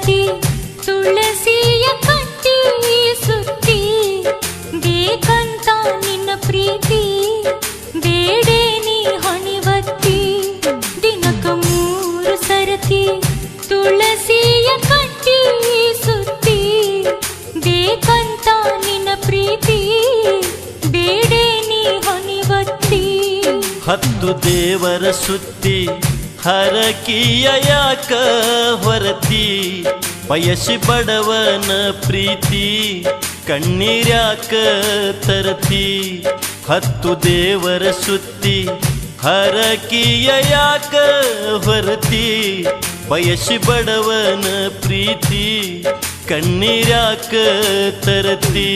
ಸರತಿ ತುಳಸಿಯ ಕಟ್ಟಿ ಸುತ್ತಿ ಬೇಕಂತ ನಿನ್ನ ಪ್ರೀತಿ ಬೇಡೆ ನೀ ಹೊಣಿವತ್ತಿ ದಿನಕ ಮೂರು ಸರತಿ ತುಳಸಿಯ ಕಟ್ಟಿ ಸುತ್ತಿ ಬೇಕಂತ ನಿನ್ನ ಪ್ರೀತಿ ಬೇಡೆ ನೀ ಹೊಣಿವತ್ತಿ ಹತ್ತು ದೇವರ ಸುತ್ತಿ ಹರಕಿಯ ಯಾಕ ಹೊರತಿ ಬಯಸಿ ಬಡವನ ಪ್ರೀತಿ ಕಣ್ಣೀರ್ಯಾಕ ತರತಿ ಹತ್ತು ದೇವರ ಸುತ್ತಿ ಹರಕಿಯ ಯಾಕ ಹೊರತಿ ಬಯಸಿ ಬಡವನ ಪ್ರೀತಿ ಕಣ್ಣೀರ್ಯಾಕ ತರತಿ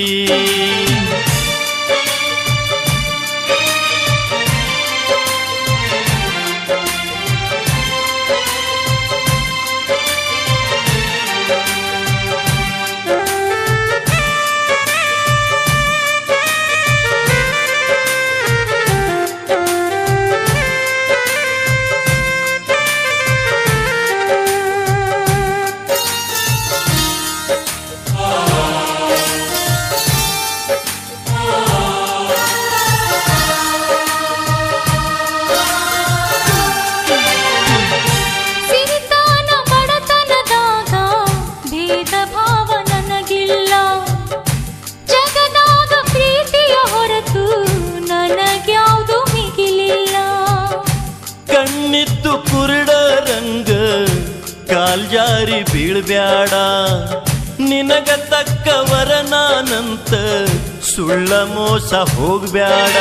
ಸಿರಿತಾನ ಬಡತನದಾಗ ಭೇದ ಭಾವ ನನಗಿಲ್ಲ ಜಗದಾಗ ಪ್ರೀತಿಯ ಹೊರತು ನನಗ್ಯಾವುದು ಮಿಗಿಲಿಲ್ಲ ಕಣ್ಣಿತ್ತು ಕುರುಡ ರಂಗ ಕಾಲ್ಜಾರಿ ಬೀಳ್ಬ್ಯಾಡ ನಿನಗ ತಕ್ಕವರ ನಾನಂತ ಸುಳ್ಳ ಮೋಸ ಹೋಗ್ಬ್ಯಾಡ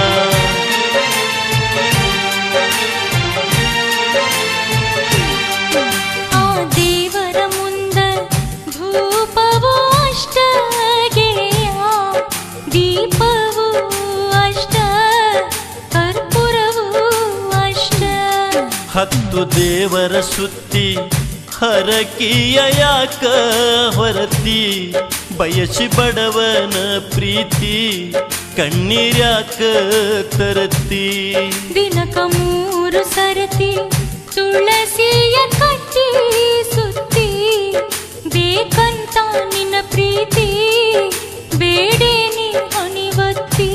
ಆ ದೇವರ ಮುಂದ ಧೂಪವು ಅಷ್ಟ ಗೆಳೆಯ ದೀಪವು ಅಷ್ಟ ಕರ್ಪೂರವು ಅಷ್ಟ ಹತ್ತು ದೇವರ ಸುತ್ತಿ ಹರಕಿಯ ಯಾಕ ಹೊರತಿ ಬಯಸಿ ಬಡವನ ಪ್ರೀತಿ ಕಣ್ಣೀರ್ಯಾಕ ತರತಿ ದಿನಕ ಮೂರು ಸರತಿ ತುಳಸಿಯ ಕಟ್ಟಿ ಸುತ್ತಿ ಬೇಕಂತ ನಿನ್ನ ಪ್ರೀತಿ ಬೇಡೆ ನೀ ಹೊಣಿವತ್ತಿ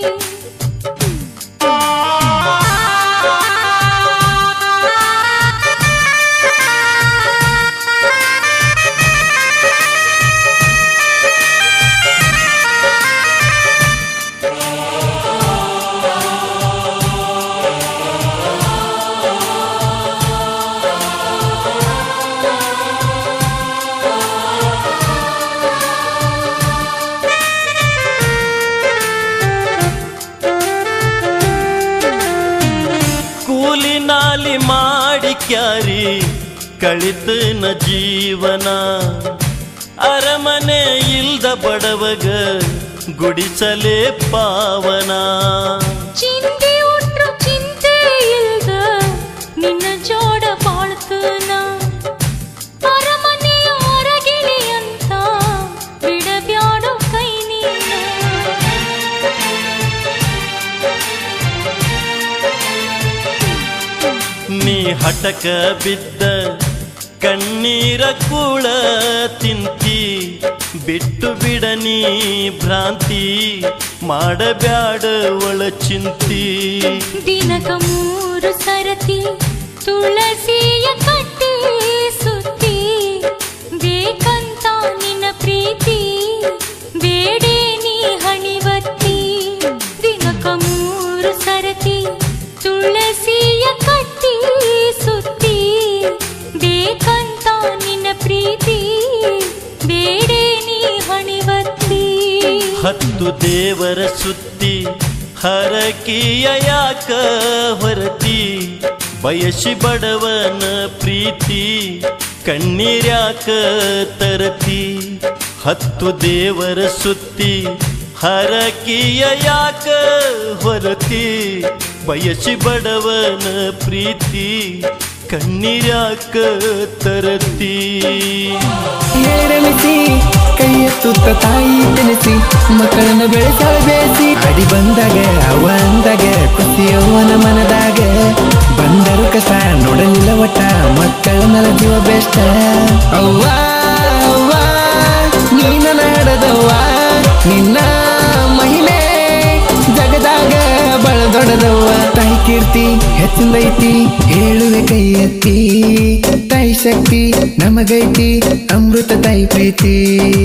ಕೂಲಿ ನಾಲಿ ಮಾಡಿ ಕ್ಯಾರಿ ಕಳಿತನ ಜೀವನ ಅರಮನೆ ಇಲ್ದ ಬಡವಗ ಗುಡಿಸಲೇ ಪಾವನ ಚಿಂತೆ ಉಟ್ರು ಚಿಂತೆ ಇಲ್ದ ನಿನ್ನ ಜೋಡ ಬಾಳ್ತನ ಅರಮನೆಯ ಹೊರಗಿಳಿ ಅಂತ ಬಿಡಬ್ಯಾಡೋ ಕೈ ನೀನ ನೀ ಹಟಕ ಬಿದ್ದ ಕಣ್ಣೀರ ಕೂಳ ತಿಂತಿ ಬಿಟ್ಟು ಬಿಡ ನೀ ಭ್ರಾಂತಿ ಮಾಡಬ್ಯಾಡ ಒಳ ಚಿಂತಿ ದಿನಕ ಮೂರು ಸರತಿ ತುಳಸಿಯ ಕಟ್ಟಿ ಸುತ್ತಿ ಬೇಕಂತ ನಿನ್ನ ಪ್ರೀತಿ ಬೇಡೆ ನೀ ಹಣಿವತ್ತಿ ದಿನಕ ಮೂರು ಸರತಿ ತುಳಸಿಯ ಕಟ್ಟಿ ಸುತ್ತಿ ಬೇಕಂತ ನಿನ್ನ ಪ್ರೀತಿ ಬೇಡೆ ನೀ ಹಣಿವತ್ತಿ ಹತ್ತು ದೇವರ ಸುತ್ತಿ ಹರಕಿಯ ಯಾಕ ಹೊರತಿ ಬಯಸಿ ಬಡವನ ಪ್ರೀತಿ ಕಣ್ಣೀರ್ಯಾಕ ತರತಿ ಹತ್ತು ದೇವರ ಸುತ್ತಿ ಹರಕಿಯ ಯಾಕ ಹೊರತಿ ಬಯಸಿ ಬಡವನ ಪ್ರೀತಿ ಕಣ್ಣೀರ್ಯಾಕ ತರತಿ ಏರಲಿಸಿ ಕೈ ಎತ್ತುತ್ತ ತಾಯಿ ತಿಳಿಸಿ ಮಕ್ಕಳನ್ನ ಬೆಳೆಸಲು ಬೇಸಿ ಅಡಿ ಬಂದಾಗ ಅವ ಅಂದಾಗ ಖುಷಿ ಅವನ ಮನದಾಗ ಬಂದರು ಕಸ ನೋಡಲಿಲ್ಲ ಒಟ್ಟ ಮಕ್ಕಳ ಮೇಲೆ ಜೀವ ಬೆಷ್ಟ ಅವ್ವ ಬಂದೈತಿ ಹೇಳುವೆ ಕೈ ಎತ್ತಿ ತಾಯಿ ಶಕ್ತಿ ನಮಗೈತಿ ಅಮೃತ ತಾಯಿ ಪ್ರೀತಿ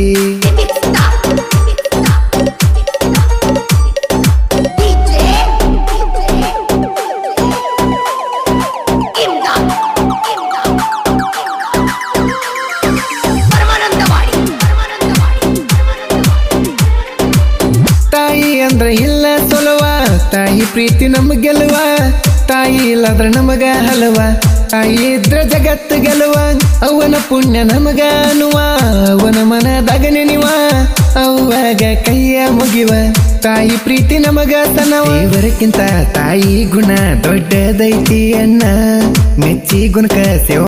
ತಾಯಿ ಅಂದ್ರೆ ಇಲ್ಲ ಸೊಲವ ತಾಯಿ ಪ್ರೀತಿ ನಮ್ ಗೆಲುವ ತಾಯಿ ಇಲ್ಲದ್ರ ನಮಗ ಹಲವ ತಾಯಿ ಇದ್ರ ಜಗತ್ತು ಗೆಲುವ ಅವನ ಪುಣ್ಯ ನಮಗ ಅನ್ನುವ ಅವನ ಮನದಾಗ ನೆನಿವ ಅವಾಗ ಕೈಯ ಮುಗಿವ ತಾಯಿ ಪ್ರೀತಿ ನಮಗ ತನವ ದೇವರಕ್ಕಿಂತ ತಾಯಿ ಗುಣ ದೊಡ್ಡದೈತಿ ಅನ್ನ ಮೆಚ್ಚಿ ಗುಣಕ ಸೇವ